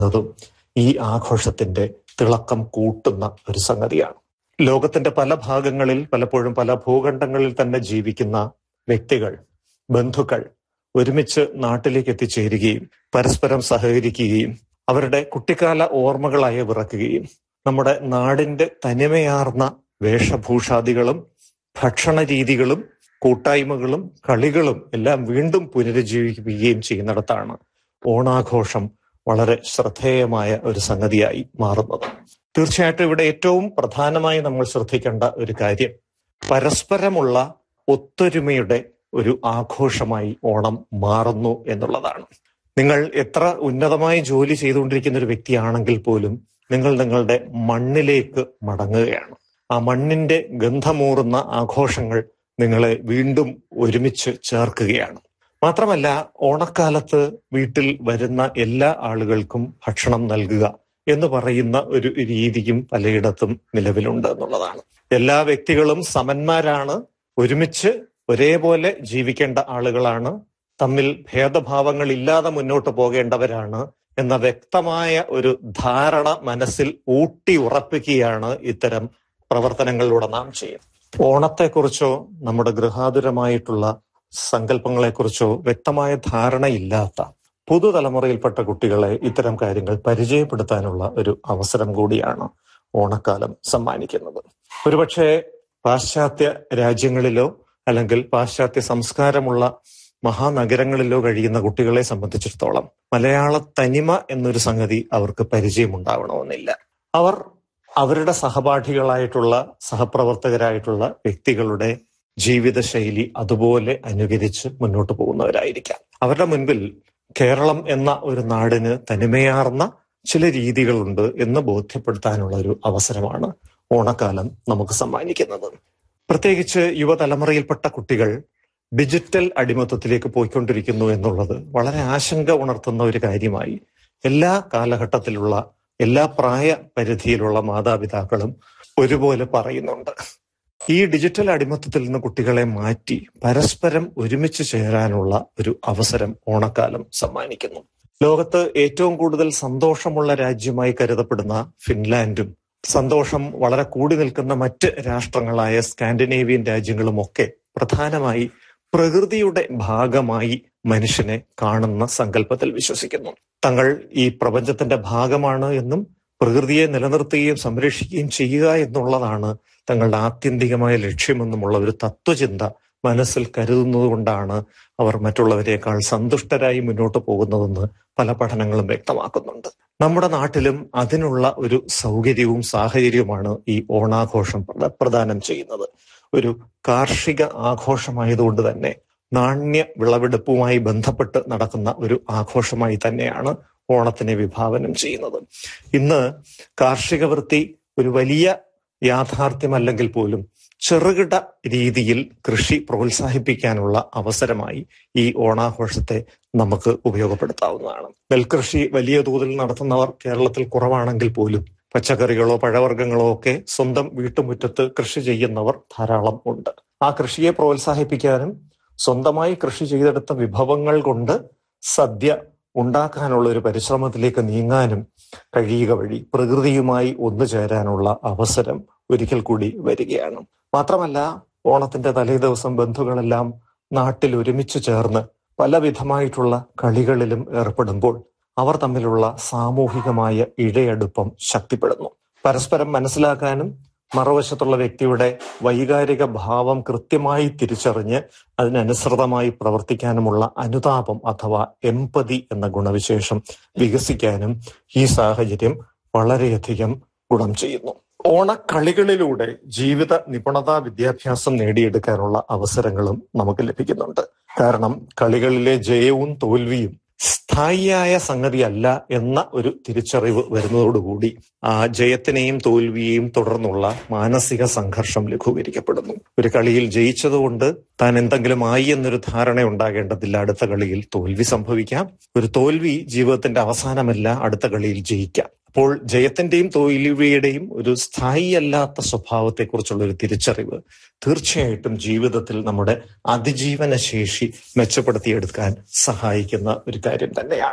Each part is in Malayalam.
എന്നതും ഈ ആഘോഷത്തിന്റെ തിളക്കം കൂട്ടുന്ന ഒരു സംഗതിയാണ് ലോകത്തിന്റെ പല ഭാഗങ്ങളിൽ പലപ്പോഴും പല ഭൂഖണ്ഡങ്ങളിൽ തന്നെ ജീവിക്കുന്ന വ്യക്തികൾ ബന്ധുക്കൾ ഒരുമിച്ച് നാട്ടിലേക്ക് എത്തിച്ചേരുകയും പരസ്പരം സഹകരിക്കുകയും അവരുടെ കുട്ടിക്കാല ഓർമ്മകളായി വിറക്കുകയും നമ്മുടെ നാടിന്റെ തനിമയാർന്ന വേഷഭൂഷാദികളും ഭക്ഷണ രീതികളും കൂട്ടായ്മകളും കളികളും എല്ലാം വീണ്ടും പുനരുജ്ജീവിപ്പിക്കുകയും ചെയ്യുന്നിടത്താണ് ഓണാഘോഷം വളരെ ശ്രദ്ധേയമായ ഒരു സംഗതിയായി മാറുന്നത് തീർച്ചയായിട്ടും ഇവിടെ ഏറ്റവും പ്രധാനമായി നമ്മൾ ശ്രദ്ധിക്കേണ്ട ഒരു കാര്യം പരസ്പരമുള്ള ഒത്തൊരുമയുടെ ഒരു ആഘോഷമായി ഓണം മാറുന്നു എന്നുള്ളതാണ് നിങ്ങൾ എത്ര ഉന്നതമായി ജോലി ചെയ്തുകൊണ്ടിരിക്കുന്ന ഒരു വ്യക്തിയാണെങ്കിൽ പോലും നിങ്ങൾ നിങ്ങളുടെ മണ്ണിലേക്ക് മടങ്ങുകയാണ് ആ മണ്ണിന്റെ ഗന്ധമൂറുന്ന ആഘോഷങ്ങൾ നിങ്ങളെ വീണ്ടും ഒരുമിച്ച് ചേർക്കുകയാണ് മാത്രമല്ല ഓണക്കാലത്ത് വീട്ടിൽ വരുന്ന എല്ലാ ആളുകൾക്കും ഭക്ഷണം നൽകുക എന്ന് പറയുന്ന ഒരു രീതിയും പലയിടത്തും നിലവിലുണ്ട് എന്നുള്ളതാണ് എല്ലാ വ്യക്തികളും സമന്മാരാണ് ഒരുമിച്ച് ഒരേപോലെ ജീവിക്കേണ്ട ആളുകളാണ് തമ്മിൽ ഭേദഭാവങ്ങൾ ഇല്ലാതെ മുന്നോട്ട് പോകേണ്ടവരാണ് എന്ന വ്യക്തമായ ഒരു ധാരണ മനസ്സിൽ ഊട്ടി ഉറപ്പിക്കുകയാണ് ഇത്തരം പ്രവർത്തനങ്ങളിലൂടെ നാം ചെയ്യുന്നത് ഓണത്തെക്കുറിച്ചോ നമ്മുടെ ഗൃഹാതുരമായിട്ടുള്ള സങ്കല്പങ്ങളെക്കുറിച്ചോ വ്യക്തമായ ധാരണയില്ലാത്ത പുതുതലമുറയിൽപ്പെട്ട കുട്ടികളെ ഇത്തരം കാര്യങ്ങൾ പരിചയപ്പെടുത്താനുള്ള ഒരു അവസരം കൂടിയാണ് ഓണക്കാലം സമ്മാനിക്കുന്നത് ഒരുപക്ഷെ പാശ്ചാത്യ രാജ്യങ്ങളിലോ അല്ലെങ്കിൽ പാശ്ചാത്യ സംസ്കാരമുള്ള മഹാനഗരങ്ങളിലോ കഴിയുന്ന കുട്ടികളെ സംബന്ധിച്ചിടത്തോളം മലയാള തനിമ എന്നൊരു സംഗതി അവർക്ക് പരിചയമുണ്ടാവണമെന്നില്ല അവർ അവരുടെ സഹപാഠികളായിട്ടുള്ള സഹപ്രവർത്തകരായിട്ടുള്ള വ്യക്തികളുടെ ജീവിതശൈലി അതുപോലെ അനുകരിച്ച് മുന്നോട്ട് പോകുന്നവരായിരിക്കാം അവരുടെ മുൻപിൽ കേരളം എന്ന ഒരു നാടിന് തനിമയാർന്ന ചില രീതികളുണ്ട് എന്ന് ബോധ്യപ്പെടുത്താനുള്ള ഒരു അവസരമാണ് ഓണക്കാലം നമുക്ക് സമ്മാനിക്കുന്നത് പ്രത്യേകിച്ച് യുവതലമുറയിൽപ്പെട്ട കുട്ടികൾ ഡിജിറ്റൽ അടിമത്തത്തിലേക്ക് പോയിക്കൊണ്ടിരിക്കുന്നു എന്നുള്ളത് വളരെ ആശങ്ക ഉണർത്തുന്ന ഒരു കാര്യമായി എല്ലാ കാലഘട്ടത്തിലുള്ള എല്ലാ പ്രായ പരിധിയിലുള്ള മാതാപിതാക്കളും ഒരുപോലെ പറയുന്നുണ്ട് ഈ ഡിജിറ്റൽ അടിമത്തത്തിൽ നിന്ന് കുട്ടികളെ മാറ്റി പരസ്പരം ഒരുമിച്ച് ചേരാനുള്ള ഒരു അവസരം ഓണക്കാലം സമ്മാനിക്കുന്നു ലോകത്ത് ഏറ്റവും കൂടുതൽ സന്തോഷമുള്ള രാജ്യമായി കരുതപ്പെടുന്ന ഫിൻലാൻഡും സന്തോഷം വളരെ കൂടി നിൽക്കുന്ന മറ്റ് രാഷ്ട്രങ്ങളായ സ്കാൻഡിനേവിയൻ രാജ്യങ്ങളുമൊക്കെ പ്രധാനമായി പ്രകൃതിയുടെ ഭാഗമായി മനുഷ്യനെ കാണുന്ന സങ്കല്പത്തിൽ വിശ്വസിക്കുന്നു തങ്ങൾ ഈ പ്രപഞ്ചത്തിന്റെ ഭാഗമാണ് എന്നും പ്രകൃതിയെ നിലനിർത്തുകയും സംരക്ഷിക്കുകയും ചെയ്യുക എന്നുള്ളതാണ് തങ്ങളുടെ ആത്യന്തികമായ ലക്ഷ്യമെന്നുമുള്ള ഒരു തത്വചിന്ത മനസ്സിൽ കരുതുന്നത് കൊണ്ടാണ് അവർ മറ്റുള്ളവരെക്കാൾ സന്തുഷ്ടരായി മുന്നോട്ട് പോകുന്നതെന്ന് പല പഠനങ്ങളും വ്യക്തമാക്കുന്നുണ്ട് നമ്മുടെ നാട്ടിലും അതിനുള്ള ഒരു സൗകര്യവും സാഹചര്യവുമാണ് ഈ ഓണാഘോഷം പ്രദാനം ചെയ്യുന്നത് ഒരു കാർഷിക ആഘോഷമായതുകൊണ്ട് തന്നെ നാണ്യ വിളവെടുപ്പുമായി ബന്ധപ്പെട്ട് നടക്കുന്ന ഒരു ആഘോഷമായി തന്നെയാണ് ഓണത്തിനെ വിഭാവനം ചെയ്യുന്നത് ഇന്ന് കാർഷിക വൃത്തി ഒരു വലിയ യാഥാർത്ഥ്യമല്ലെങ്കിൽ പോലും ചെറുകിട രീതിയിൽ കൃഷി പ്രോത്സാഹിപ്പിക്കാനുള്ള അവസരമായി ഈ ഓണാഘോഷത്തെ നമുക്ക് ഉപയോഗപ്പെടുത്താവുന്നതാണ് നെൽകൃഷി വലിയ തോതിൽ നടത്തുന്നവർ കേരളത്തിൽ കുറവാണെങ്കിൽ പോലും പച്ചക്കറികളോ പഴവർഗ്ഗങ്ങളോ ഒക്കെ സ്വന്തം വീട്ടുമുറ്റത്ത് കൃഷി ചെയ്യുന്നവർ ധാരാളം ഉണ്ട് ആ കൃഷിയെ പ്രോത്സാഹിപ്പിക്കാനും സ്വന്തമായി കൃഷി ചെയ്തെടുത്ത വിഭവങ്ങൾ കൊണ്ട് സദ്യ ഉണ്ടാക്കാനുള്ള ഒരു പരിശ്രമത്തിലേക്ക് നീങ്ങാനും കഴിയുക വഴി പ്രകൃതിയുമായി ഒന്നു ചേരാനുള്ള അവസരം ഒരിക്കൽ കൂടി വരികയാണ് മാത്രമല്ല ഓണത്തിന്റെ തലേ ദിവസം ബന്ധുക്കളെല്ലാം നാട്ടിൽ ഒരുമിച്ച് ചേർന്ന് പലവിധമായിട്ടുള്ള കളികളിലും ഏർപ്പെടുമ്പോൾ അവർ തമ്മിലുള്ള സാമൂഹികമായ ഇഴയടുപ്പം ശക്തിപ്പെടുന്നു പരസ്പരം മനസ്സിലാക്കാനും മറുവശത്തുള്ള വ്യക്തിയുടെ വൈകാരിക ഭാവം കൃത്യമായി തിരിച്ചറിഞ്ഞ് അതിനനുസൃതമായി പ്രവർത്തിക്കാനുമുള്ള അനുതാപം അഥവാ എമ്പതി എന്ന ഗുണവിശേഷം വികസിക്കാനും ഈ സാഹചര്യം വളരെയധികം ഗുണം ചെയ്യുന്നു ഓണക്കളികളിലൂടെ ജീവിത നിപുണതാ വിദ്യാഭ്യാസം നേടിയെടുക്കാനുള്ള അവസരങ്ങളും നമുക്ക് ലഭിക്കുന്നുണ്ട് കാരണം കളികളിലെ ജയവും തോൽവിയും സ്ഥായിയായ സംഗതിയല്ല എന്ന ഒരു തിരിച്ചറിവ് വരുന്നതോടുകൂടി ആ ജയത്തിനെയും തോൽവിയെയും തുടർന്നുള്ള മാനസിക സംഘർഷം ലഘൂകരിക്കപ്പെടുന്നു ഒരു കളിയിൽ ജയിച്ചതുകൊണ്ട് താൻ എന്തെങ്കിലും ആയി എന്നൊരു ധാരണ ഉണ്ടാകേണ്ടതില്ല അടുത്ത കളിയിൽ തോൽവി സംഭവിക്കാം ഒരു തോൽവി ജീവിതത്തിന്റെ അവസാനമല്ല അടുത്ത കളിയിൽ ജയിക്കാം അപ്പോൾ ജയത്തിന്റെയും തോൽവിയുടെയും ഒരു സ്ഥായിയല്ലാത്ത സ്വഭാവത്തെക്കുറിച്ചുള്ള ഒരു തിരിച്ചറിവ് തീർച്ചയായിട്ടും ജീവിതത്തിൽ നമ്മുടെ അതിജീവന ശേഷി മെച്ചപ്പെടുത്തിയെടുക്കാൻ സഹായിക്കുന്ന ഒരു കാര്യം തന്നെയാണ്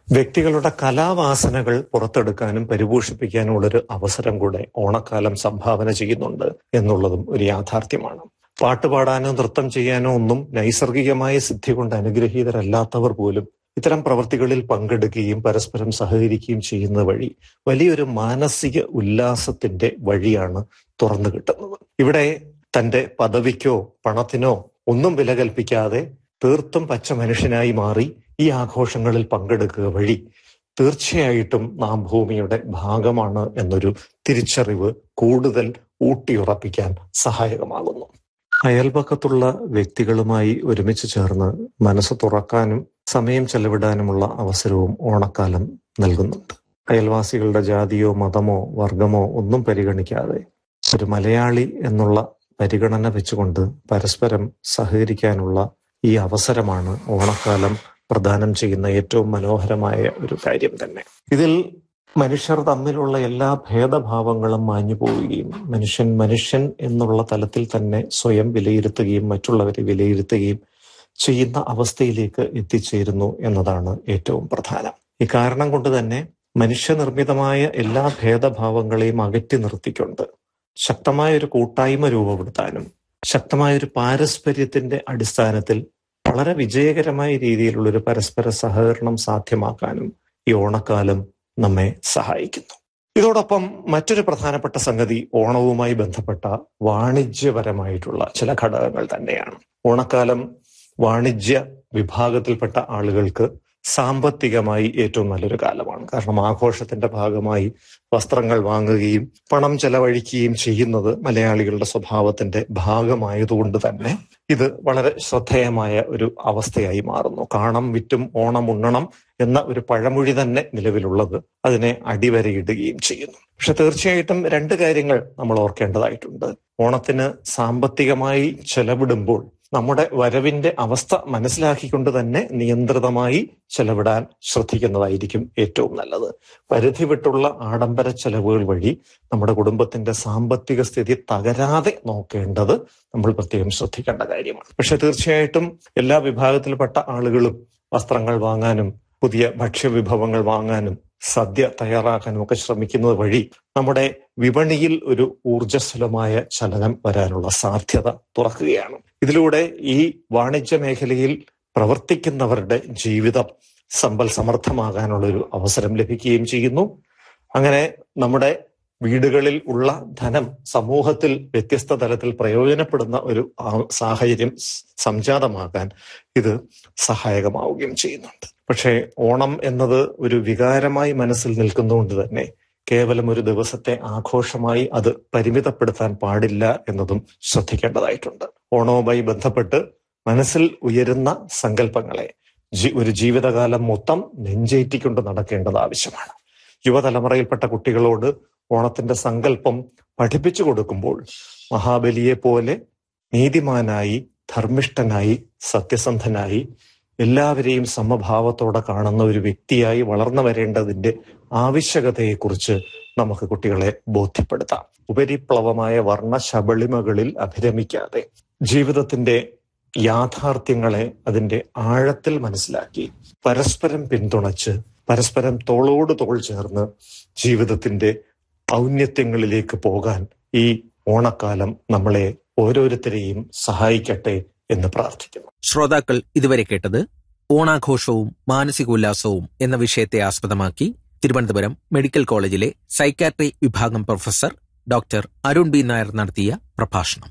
വ്യക്തികളുടെ കലാവാസനകൾ പുറത്തെടുക്കാനും പരിപോഷിപ്പിക്കാനുമുള്ള ഒരു അവസരം കൂടെ ഓണക്കാലം സംഭാവന ചെയ്യുന്നുണ്ട് എന്നുള്ളതും ഒരു യാഥാർത്ഥ്യമാണ് പാട്ടുപാടാനോ നൃത്തം ചെയ്യാനോ ഒന്നും നൈസർഗികമായ സിദ്ധി കൊണ്ട് അനുഗ്രഹീതരല്ലാത്തവർ പോലും ഇത്തരം പ്രവൃത്തികളിൽ പങ്കെടുക്കുകയും പരസ്പരം സഹകരിക്കുകയും ചെയ്യുന്നത് വഴി വലിയൊരു മാനസിക ഉല്ലാസത്തിന്റെ വഴിയാണ് തുറന്നു കിട്ടുന്നത് ഇവിടെ തന്റെ പദവിക്കോ പണത്തിനോ ഒന്നും വില കൽപ്പിക്കാതെ തീർത്തും പച്ച മനുഷ്യനായി മാറി ഈ ആഘോഷങ്ങളിൽ പങ്കെടുക്കുക വഴി തീർച്ചയായിട്ടും നാം ഭൂമിയുടെ ഭാഗമാണ് എന്നൊരു തിരിച്ചറിവ് കൂടുതൽ ഊട്ടിയുറപ്പിക്കാൻ സഹായകമാകുന്നു അയൽപക്കത്തുള്ള വ്യക്തികളുമായി ഒരുമിച്ച് ചേർന്ന് മനസ്സ് തുറക്കാനും സമയം ചെലവിടാനുമുള്ള അവസരവും ഓണക്കാലം നൽകുന്നുണ്ട് അയൽവാസികളുടെ ജാതിയോ മതമോ വർഗമോ ഒന്നും പരിഗണിക്കാതെ ഒരു മലയാളി എന്നുള്ള പരിഗണന വെച്ചുകൊണ്ട് പരസ്പരം സഹകരിക്കാനുള്ള ഈ അവസരമാണ് ഓണക്കാലം പ്രദാനം ചെയ്യുന്ന ഏറ്റവും മനോഹരമായ ഒരു കാര്യം തന്നെ ഇതിൽ മനുഷ്യർ തമ്മിലുള്ള എല്ലാ ഭേദഭാവങ്ങളും മാഞ്ഞു പോവുകയും മനുഷ്യൻ മനുഷ്യൻ എന്നുള്ള തലത്തിൽ തന്നെ സ്വയം വിലയിരുത്തുകയും മറ്റുള്ളവരെ വിലയിരുത്തുകയും ചെയ്യുന്ന അവസ്ഥയിലേക്ക് എത്തിച്ചേരുന്നു എന്നതാണ് ഏറ്റവും പ്രധാനം ഈ കാരണം കൊണ്ട് തന്നെ മനുഷ്യനിർമ്മിതമായ എല്ലാ ഭേദഭാവങ്ങളെയും അകറ്റി നിർത്തിക്കൊണ്ട് ശക്തമായ ഒരു കൂട്ടായ്മ രൂപപ്പെടുത്താനും ശക്തമായ ഒരു പാരസ്പര്യത്തിന്റെ അടിസ്ഥാനത്തിൽ വളരെ വിജയകരമായ രീതിയിലുള്ള ഒരു പരസ്പര സഹകരണം സാധ്യമാക്കാനും ഈ ഓണക്കാലം നമ്മെ സഹായിക്കുന്നു ഇതോടൊപ്പം മറ്റൊരു പ്രധാനപ്പെട്ട സംഗതി ഓണവുമായി ബന്ധപ്പെട്ട വാണിജ്യപരമായിട്ടുള്ള ചില ഘടകങ്ങൾ തന്നെയാണ് ഓണക്കാലം വാണിജ്യ വിഭാഗത്തിൽപ്പെട്ട ആളുകൾക്ക് സാമ്പത്തികമായി ഏറ്റവും നല്ലൊരു കാലമാണ് കാരണം ആഘോഷത്തിന്റെ ഭാഗമായി വസ്ത്രങ്ങൾ വാങ്ങുകയും പണം ചെലവഴിക്കുകയും ചെയ്യുന്നത് മലയാളികളുടെ സ്വഭാവത്തിന്റെ ഭാഗമായതുകൊണ്ട് തന്നെ ഇത് വളരെ ശ്രദ്ധേയമായ ഒരു അവസ്ഥയായി മാറുന്നു കാണം വിറ്റും ഓണം ഉണ്ണണം എന്ന ഒരു പഴമൊഴി തന്നെ നിലവിലുള്ളത് അതിനെ അടിവരയിടുകയും ചെയ്യുന്നു പക്ഷെ തീർച്ചയായിട്ടും രണ്ട് കാര്യങ്ങൾ നമ്മൾ ഓർക്കേണ്ടതായിട്ടുണ്ട് ഓണത്തിന് സാമ്പത്തികമായി ചെലവിടുമ്പോൾ നമ്മുടെ വരവിന്റെ അവസ്ഥ മനസ്സിലാക്കിക്കൊണ്ട് തന്നെ നിയന്ത്രിതമായി ചെലവിടാൻ ശ്രദ്ധിക്കുന്നതായിരിക്കും ഏറ്റവും നല്ലത് പരിധി വിട്ടുള്ള ആഡംബര ചെലവുകൾ വഴി നമ്മുടെ കുടുംബത്തിന്റെ സാമ്പത്തിക സ്ഥിതി തകരാതെ നോക്കേണ്ടത് നമ്മൾ പ്രത്യേകം ശ്രദ്ധിക്കേണ്ട കാര്യമാണ് പക്ഷെ തീർച്ചയായിട്ടും എല്ലാ വിഭാഗത്തിൽപ്പെട്ട ആളുകളും വസ്ത്രങ്ങൾ വാങ്ങാനും പുതിയ ഭക്ഷ്യവിഭവങ്ങൾ വാങ്ങാനും സദ്യ തയ്യാറാക്കാനും ഒക്കെ ശ്രമിക്കുന്നത് വഴി നമ്മുടെ വിപണിയിൽ ഒരു ഊർജ്ജസ്വലമായ ചലനം വരാനുള്ള സാധ്യത തുറക്കുകയാണ് ഇതിലൂടെ ഈ വാണിജ്യ മേഖലയിൽ പ്രവർത്തിക്കുന്നവരുടെ ജീവിതം സമ്പൽ സമർത്ഥമാകാനുള്ള ഒരു അവസരം ലഭിക്കുകയും ചെയ്യുന്നു അങ്ങനെ നമ്മുടെ വീടുകളിൽ ഉള്ള ധനം സമൂഹത്തിൽ വ്യത്യസ്ത തലത്തിൽ പ്രയോജനപ്പെടുന്ന ഒരു സാഹചര്യം സംജാതമാകാൻ ഇത് സഹായകമാവുകയും ചെയ്യുന്നുണ്ട് പക്ഷേ ഓണം എന്നത് ഒരു വികാരമായി മനസ്സിൽ നിൽക്കുന്നതുകൊണ്ട് തന്നെ കേവലം ഒരു ദിവസത്തെ ആഘോഷമായി അത് പരിമിതപ്പെടുത്താൻ പാടില്ല എന്നതും ശ്രദ്ധിക്കേണ്ടതായിട്ടുണ്ട് ഓണവുമായി ബന്ധപ്പെട്ട് മനസ്സിൽ ഉയരുന്ന സങ്കല്പങ്ങളെ ഒരു ജീവിതകാലം മൊത്തം നെഞ്ചേറ്റിക്കൊണ്ട് നടക്കേണ്ടത് ആവശ്യമാണ് യുവതലമുറയിൽപ്പെട്ട കുട്ടികളോട് ഓണത്തിന്റെ സങ്കല്പം പഠിപ്പിച്ചു കൊടുക്കുമ്പോൾ മഹാബലിയെ പോലെ നീതിമാനായി ധർമ്മിഷ്ഠനായി സത്യസന്ധനായി എല്ലാവരെയും സമഭാവത്തോടെ കാണുന്ന ഒരു വ്യക്തിയായി വളർന്നു വരേണ്ടതിന്റെ ആവശ്യകതയെക്കുറിച്ച് നമുക്ക് കുട്ടികളെ ബോധ്യപ്പെടുത്താം ഉപരിപ്ലവമായ വർണ്ണ ശബളിമകളിൽ അഭിരമിക്കാതെ ജീവിതത്തിന്റെ യാഥാർത്ഥ്യങ്ങളെ അതിന്റെ ആഴത്തിൽ മനസ്സിലാക്കി പരസ്പരം പിന്തുണച്ച് പരസ്പരം തോളോട് തോൾ ചേർന്ന് ജീവിതത്തിന്റെ ഔന്നത്യങ്ങളിലേക്ക് പോകാൻ ഈ ഓണക്കാലം നമ്മളെ ഓരോരുത്തരെയും സഹായിക്കട്ടെ എന്ന് പ്രാർത്ഥിക്കുന്നു ശ്രോതാക്കൾ ഇതുവരെ കേട്ടത് ഓണാഘോഷവും മാനസികോല്ലാസവും എന്ന വിഷയത്തെ ആസ്പദമാക്കി തിരുവനന്തപുരം മെഡിക്കൽ കോളേജിലെ സൈക്കാട്രി വിഭാഗം professor doctor Arun B Nair നടത്തിയ പ്രഭാഷണം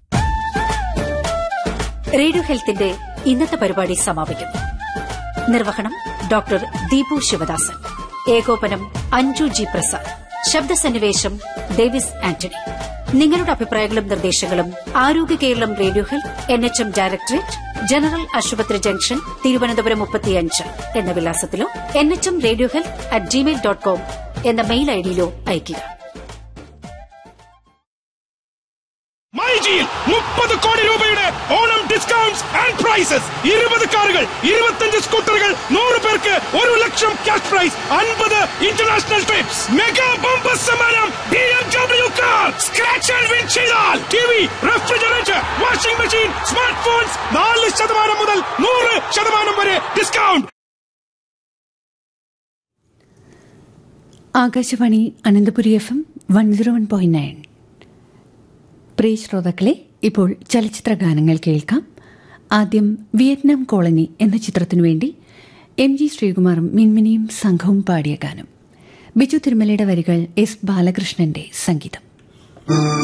റേഡിയോ ഹെൽത്തിന്റെ ഇന്നത്തെ പരിപാടി സമാപിക്കുന്നു നിർവഹണം ഡോക്ടർ ദീപു ശിവദാസൻ ഏകോപനം അഞ്ജു ജി പ്രസാദ് ശബ്ദസന്നിവേശം ഡേവിസ് ആന്റണി നിങ്ങളുടെ അഭിപ്രായങ്ങളും നിർദ്ദേശങ്ങളും ആരോഗ്യ Keralam radio health N H M directorate general ആശുപത്രി ജംഗ്ഷൻ തിരുവനന്തപുരം മുപ്പത്തിയഞ്ച് എന്ന വിലാസത്തിലോ N H M radio health at Gmail dot com എന്ന മെയിൽ ഐഡിയിലോ അയയ്ക്കുക മൈജിയിൽ മുപ്പത് കോടി രൂപയുടെ ഓണം ഡിസ്കൗണ്ട്സ് ആൻഡ് പ്രൈസസ് ഇരുപത് കാറുകൾ ഇരുപത്തഞ്ച് സ്കൂട്ടറുകൾ നൂറ് പേർക്ക് ഒരു ലക്ഷം ക്യാഷ് പ്രൈസ് അൻപത് ഇന്റർനാഷണൽ ട്രിപ്സ് മെഗാ ബമ്പർ സമ്മാനം B M W car scratch and win ചെയ്താൽ T V refrigerator washing machine smart phones നാല് ശതമാനം മുതൽ നൂറ് ശതമാനം വരെ discount Akashvani Ananthapuri F M one zero one point nine പ്രിയ ശ്രോതാക്കളെ ഇപ്പോൾ ചലച്ചിത്ര ഗാനങ്ങൾ കേൾക്കാം ആദ്യം വിയറ്റ്നാം കോളനി എന്ന ചിത്രത്തിനു വേണ്ടി എം ജി ശ്രീകുമാറും മിൻമിനിയും സംഘവും പാടിയ ഗാനം ബിജു തിരുമലയുടെ വരികൾ എസ് ബാലകൃഷ്ണന്റെ സംഗീതം